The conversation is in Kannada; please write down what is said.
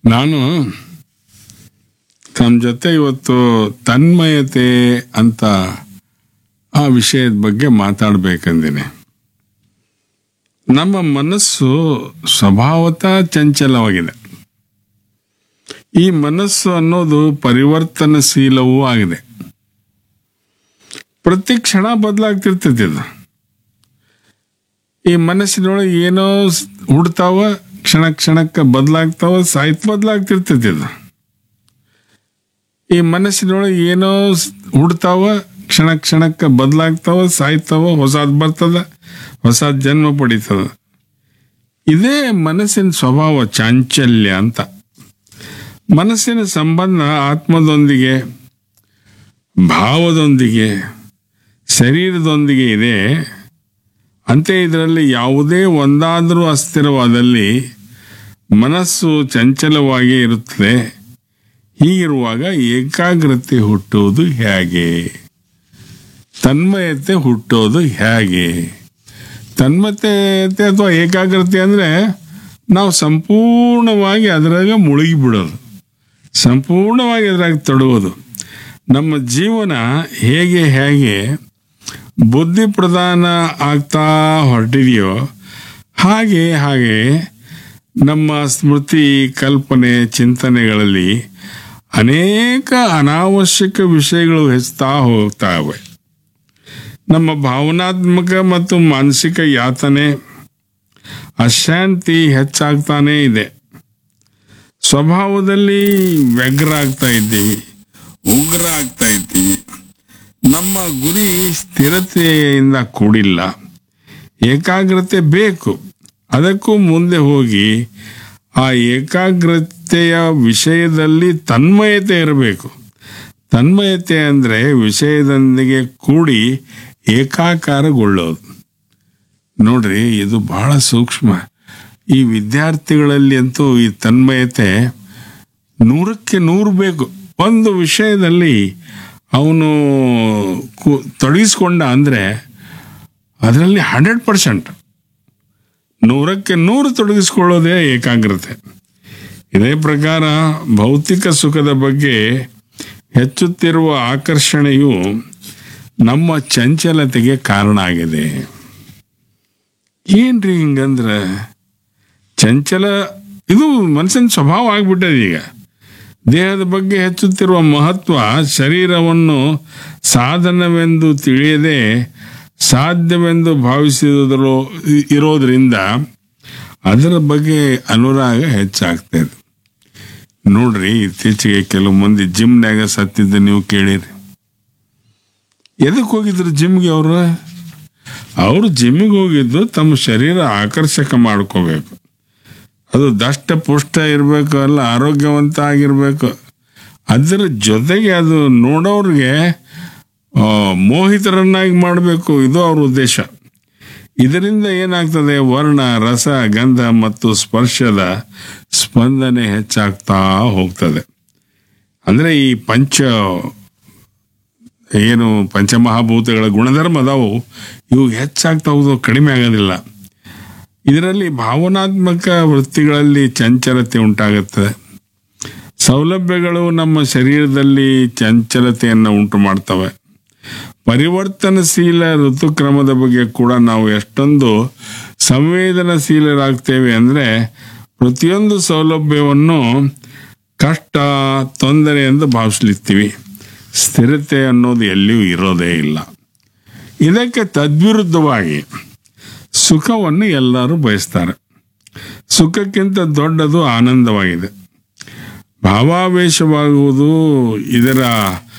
ನಾನು ತಮ್ಮ ಜೊತೆ ಇವತ್ತು ತನ್ಮಯತೆ ಅಂತ ಆ ವಿಷಯದ ಬಗ್ಗೆ ಮಾತಾಡ್ಬೇಕಂದಿನಿ ನಮ್ಮ ಮನಸ್ಸು ಸ್ವಭಾವತಃ ಚಂಚಲವಾಗಿದೆ ಈ ಮನಸ್ಸು ಅನ್ನೋದು ಪರಿವರ್ತನಶೀಲವೂ ಆಗಿದೆ ಪ್ರತಿ ಕ್ಷಣ ಬದಲಾಗ್ತಿರ್ತೈತಿ ಇದು ಈ ಮನಸ್ಸಿನೊಳಗೆ ಏನೋ ಸ್- ಹುಡ್ತಾವ ಕ್ಷಣ ಕ್ಷಣಕ್ಕೆ ಬದಲಾಗ್ತಾವ ಸಾಹಿತ್ಯ ಬದಲಾಗ್ತಿರ್ತೈತಿ ಇದು ಈ ಮನಸ್ಸಿನೊಳಗೆ ಏನೋ ಸ್- ಹುಡ್ತಾವ ಕ್ಷಣ ಕ್ಷಣಕ್ಕೆ ಬದಲಾಗ್ತಾವ ಸಾಯ್ತಾವ ಹೊಸದ್ ಬರ್ತದ ಹೊಸ ಜನ್ಮ ಪಡಿತದ ಇದೇ ಮನಸ್ಸಿನ ಸ್ವಭಾವ ಚಾಂಚಲ್ಯ ಅಂತ ಮನಸ್ಸಿನ ಸಂಬಂಧ ಆತ್ಮದೊಂದಿಗೆ ಭಾವದೊಂದಿಗೆ ಶರೀರದೊಂದಿಗೆ ಇದೆ ಅಂತೆ ಇದರಲ್ಲಿ ಯಾವುದೇ ಒಂದಾದರೂ ಅಸ್ಥಿರವಾದಲ್ಲಿ ಮನಸ್ಸು ಚಂಚಲವಾಗಿ ಇರುತ್ತದೆ ಹೀಗಿರುವಾಗ ಏಕಾಗ್ರತೆ ಹುಟ್ಟುವುದು ಹೇಗೆ ತನ್ಮಯತೆ ಹುಟ್ಟೋದು ಹೇಗೆ ತನ್ಮಯತೆ ಅಥವಾ ಏಕಾಗ್ರತೆ ಅಂದರೆ ನಾವು ಸಂಪೂರ್ಣವಾಗಿ ಅದರಾಗ ಮುಳುಗಿ ಬಿಡೋದು ಸಂಪೂರ್ಣವಾಗಿ ಅದ್ರಾಗ ತೊಡಗೋದು ನಮ್ಮ ಜೀವನ ಹೇಗೆ ಹೇಗೆ ಬುದ್ಧಿ ಪ್ರಧಾನ ಆಗ್ತಾ ಹೊರಟಿದೆಯೋ ಹಾಗೆ ಹಾಗೆ ನಮ್ಮ ಸ್ಮೃತಿ ಕಲ್ಪನೆ ಚಿಂತನೆಗಳಲ್ಲಿ ಅನೇಕ ಅನಾವಶ್ಯಕ ವಿಷಯಗಳು ಹೆಚ್ಚುತ್ತಾ ಹೋಗ್ತಾವೆ ನಮ್ಮ ಭಾವನಾತ್ಮಕ ಮತ್ತು ಮಾನಸಿಕ ಯಾತನೆ ಅಶಾಂತಿ ಹೆಚ್ಚಾಗ್ತಾನೇ ಇದೆ ಸ್ವಭಾವದಲ್ಲಿ ವ್ಯಗ್ರ ಆಗ್ತಾ ಇದ್ದೀವಿ ಉಗ್ರ ಆಗ್ತಾ ಇದ್ದೀವಿ ನಮ್ಮ ಗುರಿ ಸ್ಥಿರತೆಯಿಂದ ಕೂಡಿಲ್ಲ ಏಕಾಗ್ರತೆ ಬೇಕು ಅದಕ್ಕೂ ಮುಂದೆ ಹೋಗಿ ಆ ಏಕಾಗ್ರತೆಯ ವಿಷಯದಲ್ಲಿ ತನ್ಮಯತೆ ಇರಬೇಕು ತನ್ಮಯತೆ ಅಂದರೆ ವಿಷಯದೊಂದಿಗೆ ಕೂಡಿ ಏಕಾಕಾರಗೊಳ್ಳೋದು ನೋಡ್ರಿ ಇದು ಬಹಳ ಸೂಕ್ಷ್ಮ ಈ ವಿದ್ಯಾರ್ಥಿಗಳಲ್ಲಿ ಅಂತೂ ಈ ತನ್ಮಯತೆ ನೂರಕ್ಕೆ ನೂರು ಬೇಕು ಒಂದು ವಿಷಯದಲ್ಲಿ ಅವನು ಕು- ತೊಡಗಿಸ್ಕೊಂಡ ಅಂದರೆ ಅದರಲ್ಲಿ ಹಂಡ್ರೆಡ್ ಪರ್ಸೆಂಟ್ ನೂರಕ್ಕೆ ನೂರು ತೊಡಗಿಸ್ಕೊಳ್ಳೋದೇ ಏಕಾಗ್ರತೆ ಇದೇ ಪ್ರಕಾರ ಭೌತಿಕ ಸುಖದ ಬಗ್ಗೆ ಹೆಚ್ಚುತ್ತಿರುವ ಆಕರ್ಷಣೆಯು ನಮ್ಮ ಚಂಚಲತೆಗೆ ಕಾರಣ ಆಗಿದೆ ಏನ್ರಿ ಹಿಂಗಂದ್ರೆ ಚಂಚಲ ಇದು ಮನಸ್ಸಿನ ಸ್ವಭಾವ ಆಗ್ಬಿಟ್ಟದೆ ಈಗ ದೇಹದ ಬಗ್ಗೆ ಹೆಚ್ಚುತ್ತಿರುವ ಮಹತ್ವ ಶರೀರವನ್ನು ಸಾಧನವೆಂದು ತಿಳಿಯದೆ ಸಾಧ್ಯವೆಂದು ಭಾವಿಸಿದರೂ ಇರೋದ್ರಿಂದ ಅದರ ಬಗ್ಗೆ ಅನುರಾಗ ಹೆಚ್ಚಾಗ್ತಾ ಇದೆ ನೋಡ್ರಿ ಇತ್ತೀಚೆಗೆ ಕೆಲವು ಮಂದಿ ಜಿಮ್ನ್ಯಾಗ ಸತ್ತಿದ್ದ ನೀವು ಕೇಳಿರಿ ಎದಕ್ಕೆ ಹೋಗಿದ್ರು ಜಿಮ್ಗೆ ಅವರು ಅವರು ಜಿಮ್ಮಿಗೆ ಹೋಗಿದ್ದು ತಮ್ಮ ಶರೀರ ಆಕರ್ಷಕ ಮಾಡ್ಕೋಬೇಕು ಅದು ದಷ್ಟ ಪುಷ್ಟ ಇರಬೇಕು ಅಲ್ಲ ಆರೋಗ್ಯವಂತ ಆಗಿರಬೇಕು ಅದರ ಜೊತೆಗೆ ಅದು ನೋಡೋರಿಗೆ ಆ, ಮೋಹಿತರನ್ನಾಗಿ ಮಾಡಬೇಕು ಇದು ಅವ್ರ ಉದ್ದೇಶ ಇದರಿಂದ ಏನಾಗ್ತದೆ ವರ್ಣ ರಸ ಗಂಧ ಮತ್ತು ಸ್ಪರ್ಶದ ಸ್ಪಂದನೆ ಹೆಚ್ಚಾಗ್ತಾ ಹೋಗ್ತದೆ ಅಂದರೆ ಈ ಪಂಚ ಏನು ಪಂಚಮಹಾಭೂತಗಳ ಗುಣಧರ್ಮ ಅದಾವು ಇವು ಹೆಚ್ಚಾಗ್ತಾ ಹೋಗೋದು ಕಡಿಮೆ ಆಗೋದಿಲ್ಲ ಇದರಲ್ಲಿ ಭಾವನಾತ್ಮಕ ವೃತ್ತಿಗಳಲ್ಲಿ ಚಂಚಲತೆ ಉಂಟಾಗುತ್ತದೆ ಸೌಲಭ್ಯಗಳು ನಮ್ಮ ಶರೀರದಲ್ಲಿ ಚಂಚಲತೆಯನ್ನು ಉಂಟು ಮಾಡ್ತವೆ ಪರಿವರ್ತನಶೀಲ ಋತುಕ್ರಮದ ಬಗ್ಗೆ ಕೂಡ ನಾವು ಎಷ್ಟೊಂದು ಸಂವೇದನಶೀಲರಾಗ್ತೇವೆ ಅಂದರೆ ಪ್ರತಿಯೊಂದು ಸೌಲಭ್ಯವನ್ನು ಕಷ್ಟ ತೊಂದರೆ ಎಂದು ಭಾವಿಸ್ಲಿತ್ತೀವಿ ಸ್ಥಿರತೆ ಅನ್ನೋದು ಎಲ್ಲಿಯೂ ಇರೋದೇ ಇಲ್ಲ ಇದಕ್ಕೆ ತದ್ವಿರುದ್ಧವಾಗಿ ಸುಖವನ್ನು ಎಲ್ಲರೂ ಬಯಸ್ತಾರೆ ಸುಖಕ್ಕಿಂತ ದೊಡ್ಡದು ಆನಂದವಾಗಿದೆ ಭಾವಾವೇಶವಾಗುವುದು ಇದರ